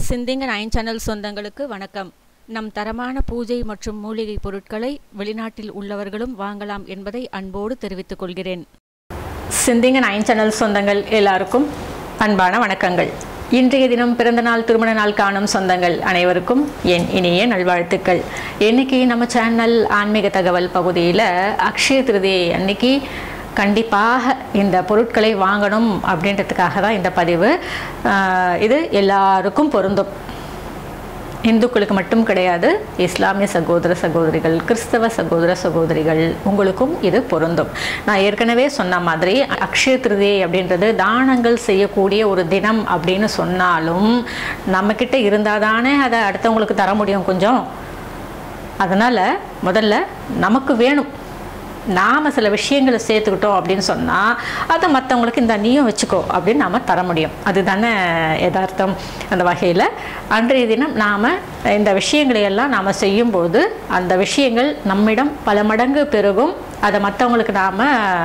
சிந்திங்க nine channel சொந்தங்களுக்கு வணக்கம் நம் தரமான பூஜை மற்றும் மூலிகை பொருட்களை வெளிநாட்டில் உள்ளவர்களும் வாங்கலாம் என்பதை அன்போடு தெரிவித்துக் கொள்கிறேன் சிந்திங்க நைன் சேனல் சொந்தங்கள் எல்லாருக்கும் அன்பான வணக்கங்கள் இன்றைய தினம் பிறந்தநாள் திருமண நாள் காணும் சொந்தங்கள் அனைவருக்கும் என் இனிய நல்வாழ்த்துக்கள் இன்னைக்கு நம்ம சேனல் ஆன்மீக தகவல் பகுதியில் அக்ஷய திருதி அன்னைக்கு கண்டிப்பாக இந்த பொருட்களை வாங்கணும் அப்படின்றதுக்காக தான் இந்த பதிவு ஆஹ் இது எல்லாருக்கும் பொருந்தும் இந்துக்களுக்கு மட்டும் கிடையாது இஸ்லாமிய சகோதர சகோதரிகள் கிறிஸ்தவ சகோதர சகோதரிகள் உங்களுக்கும் இது பொருந்தும் நான் ஏற்கனவே சொன்ன மாதிரி அக்ஷய திருதியை அப்படின்றது தானங்கள் செய்யக்கூடிய ஒரு தினம் அப்படின்னு சொன்னாலும் நம்மக்கிட்ட இருந்தால் தானே அதை அடுத்தவங்களுக்கு தர முடியும் கொஞ்சம் அதனால் முதல்ல நமக்கு வேணும் நாம் சில விஷயங்களை சேர்த்துக்கிட்டோம் அப்படின்னு சொன்னால் அதை மற்றவங்களுக்கு இந்த நீயும் வச்சுக்கோ அப்படின்னு நாம் தர முடியும் அதுதானே யதார்த்தம் அந்த வகையில் அன்றைய தினம் நாம் இந்த விஷயங்களை எல்லாம் நாம் செய்யும்போது அந்த விஷயங்கள் நம்மிடம் பல மடங்கு பெருகும் அதை மற்றவங்களுக்கு நாம்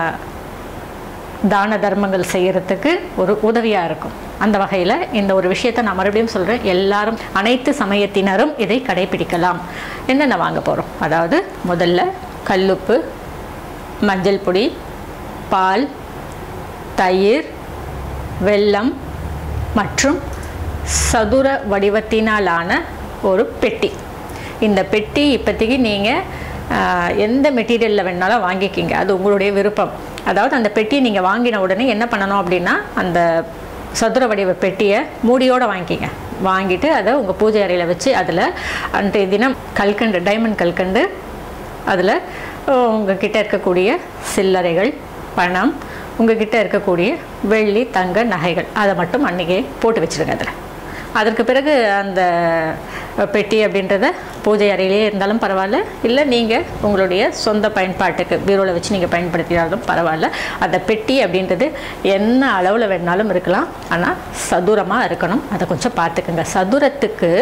தான தர்மங்கள் செய்கிறதுக்கு ஒரு உதவியாக இருக்கும் அந்த வகையில் இந்த ஒரு விஷயத்தை நான் மறுபடியும் சொல்கிறேன் எல்லாரும் அனைத்து சமயத்தினரும் இதை கடைபிடிக்கலாம் என்னென்ன வாங்க போகிறோம் அதாவது முதல்ல கல்லுப்பு மஞ்சள் பொடி பால் தயிர் வெல்லம் மற்றும் சதுர வடிவத்தினாலான ஒரு பெட்டி இந்த பெட்டி இப்போதைக்கு நீங்கள் எந்த மெட்டீரியலில் வேணாலும் வாங்கிக்கிங்க அது உங்களுடைய விருப்பம் அதாவது அந்த பெட்டியை நீங்கள் வாங்கின உடனே என்ன பண்ணணும் அப்படின்னா அந்த சதுர வடிவ பெட்டியை மூடியோடு வாங்கிக்கிங்க வாங்கிட்டு அதை உங்கள் பூஜை அறையில் வச்சு அதில் அன்றைய தினம் கல்கண்டு டைமண்ட் கல்கண்டு அதில் உங்ககிட்ட இருக்கக்கூடிய சில்லறைகள் பணம் உங்ககிட்ட இருக்கக்கூடிய வெள்ளி தங்க நகைகள் அதை மட்டும் அன்றைக்கே போட்டு வச்சுருங்க அதில் அதற்கு பிறகு அந்த பெட்டி அப்படின்றத பூஜை அறையிலே இருந்தாலும் பரவாயில்ல இல்லை நீங்கள் உங்களுடைய சொந்த பயன்பாட்டுக்கு பீரோவில் வச்சு நீங்கள் பயன்படுத்தினாலும் பரவாயில்ல அந்த பெட்டி அப்படின்றது என்ன அளவில் வேணாலும் இருக்கலாம் ஆனால் சதுரமாக இருக்கணும் அதை கொஞ்சம் பார்த்துக்குங்க சதுரத்துக்கு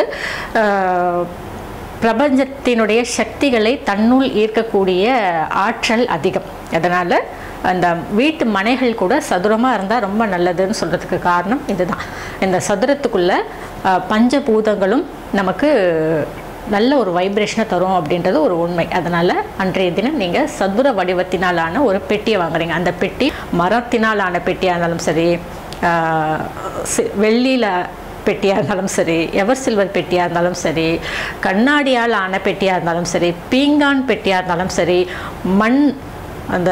பிரபஞ்சத்தினுடைய சக்திகளை தன்னுள் ஈர்க்கக்கூடிய ஆற்றல் அதிகம் அதனால் அந்த வீட்டு மனைகள் கூட சதுரமாக இருந்தால் ரொம்ப நல்லதுன்னு சொல்கிறதுக்கு காரணம் இதுதான் இந்த சதுரத்துக்குள்ள பஞ்சபூதங்களும் நமக்கு நல்ல ஒரு வைப்ரேஷனை தரும் அப்படின்றது ஒரு உண்மை அதனால் அன்றைய தினம் நீங்கள் சதுர வடிவத்தினாலான ஒரு பெட்டியை வாங்குறீங்க அந்த பெட்டி மரத்தினாலான பெட்டியாக இருந்தாலும் சரி வெள்ளியில் பெட்டியாக இருந்தாலும் சரி எவர் சில்வர் பெட்டியாக இருந்தாலும் சரி கண்ணாடியால் ஆன பெட்டியாக இருந்தாலும் சரி பீங்கான் பெட்டியாக இருந்தாலும் சரி மண் அந்த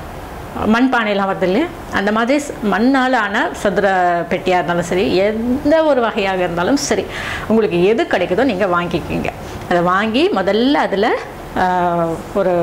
மண் பானையெல்லாம் வருது இல்லையா அந்த மாதிரி மண்ணால் ஆன சதுர பெட்டியாக இருந்தாலும் சரி எந்த ஒரு வகையாக இருந்தாலும் சரி உங்களுக்கு எது கிடைக்குதோ நீங்கள் வாங்கிக்கிங்க அதை வாங்கி முதல்ல அதில் ஒரு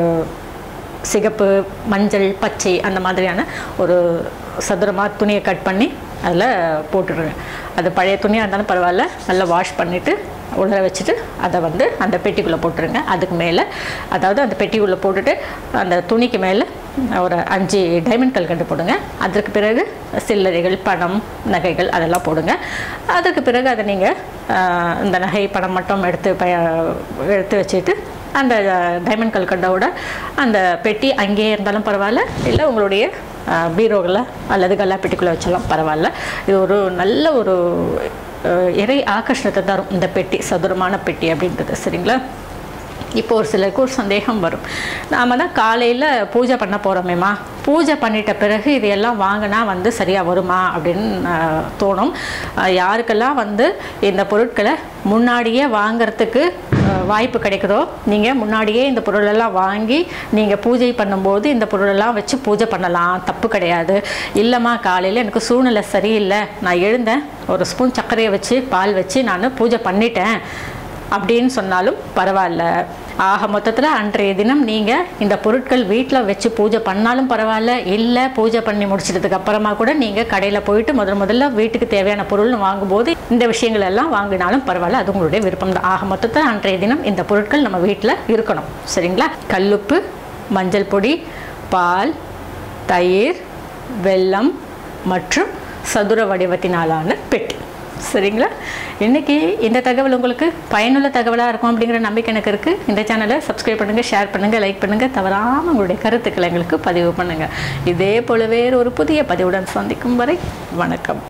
சிகப்பு மஞ்சள் பச்சை அந்த மாதிரியான ஒரு சதுரமாக துணியை கட் பண்ணி அதில் போட்டுடுங்க அது பழைய துணியாக இருந்தாலும் பரவாயில்ல நல்லா வாஷ் பண்ணிவிட்டு உலர வச்சுட்டு அதை வந்து அந்த பெட்டிக்குள்ளே போட்டுருங்க அதுக்கு மேலே அதாவது அந்த பெட்டிக்குள்ளே போட்டுட்டு அந்த துணிக்கு மேலே ஒரு அஞ்சு டைமண்ட் கல்கண்டு போடுங்க அதற்கு பிறகு சில்லறைகள் பணம் நகைகள் அதெல்லாம் போடுங்க அதுக்கு பிறகு அதை நீங்கள் இந்த நகை பணம் மட்டும் எடுத்து ப எடுத்து வச்சுட்டு அந்த டைமண்ட் கல்கண்டோட அந்த பெட்டி அங்கேயே இருந்தாலும் பரவாயில்ல இல்லை உங்களுடைய பீரோவில் அல்லது கல்லாப்பெட்டிக்குள்ளே வச்சாலும் பரவாயில்ல இது ஒரு நல்ல ஒரு இறை ஆகர்ஷணத்தை தரும் இந்த பெட்டி சதுரமான பெட்டி அப்படின்றது சரிங்களா இப்போ ஒரு சிலருக்கு ஒரு சந்தேகம் வரும் நாம் தான் காலையில் பூஜை பண்ண போகிறோமேம்மா பூஜை பண்ணிட்ட பிறகு இதையெல்லாம் வாங்கினா வந்து சரியாக வருமா அப்படின்னு தோணும் யாருக்கெல்லாம் வந்து இந்த பொருட்களை முன்னாடியே வாங்கிறதுக்கு வாய்ப்பு கிடைக்குதோ நீங்கள் முன்னாடியே இந்த பொருளெல்லாம் வாங்கி நீங்கள் பூஜை பண்ணும்போது இந்த பொருளெல்லாம் வச்சு பூஜை பண்ணலாம் தப்பு கிடையாது இல்லைம்மா காலையில் எனக்கு சூழ்நிலை சரியில்லை நான் எழுந்தேன் ஒரு ஸ்பூன் சர்க்கரையை வச்சு பால் வச்சு நான் பூஜை பண்ணிட்டேன் அப்படின்னு சொன்னாலும் பரவாயில்ல ஆக மொத்தத்தில் அன்றைய தினம் நீங்கள் இந்த பொருட்கள் வீட்டில் வச்சு பூஜை பண்ணாலும் பரவாயில்ல இல்லை பூஜை பண்ணி முடிச்சிட்டதுக்கு அப்புறமா கூட நீங்கள் கடையில் போயிட்டு முதல் முதல்ல வீட்டுக்கு தேவையான பொருள் வாங்கும்போது இந்த விஷயங்கள் எல்லாம் வாங்கினாலும் பரவாயில்ல அது உங்களுடைய விருப்பம் தான் ஆக மொத்தத்தில் அன்றைய தினம் இந்த பொருட்கள் நம்ம வீட்டில் இருக்கணும் சரிங்களா கல்லுப்பு மஞ்சள் பொடி பால் தயிர் வெல்லம் மற்றும் சதுர வடிவத்தினாலான பெட்டி சரிங்களா இன்றைக்கி இந்த தகவல் உங்களுக்கு பயனுள்ள தகவலாக இருக்கும் அப்படிங்கிற நம்பிக்கை எனக்கு இருக்குது இந்த சேனலை சப்ஸ்கிரைப் பண்ணுங்கள் ஷேர் பண்ணுங்கள் லைக் பண்ணுங்கள் தவறாமல் உங்களுடைய கருத்துக்களை எங்களுக்கு பதிவு பண்ணுங்கள் இதே போல வேறு ஒரு புதிய பதிவுடன் சந்திக்கும் வரை வணக்கம்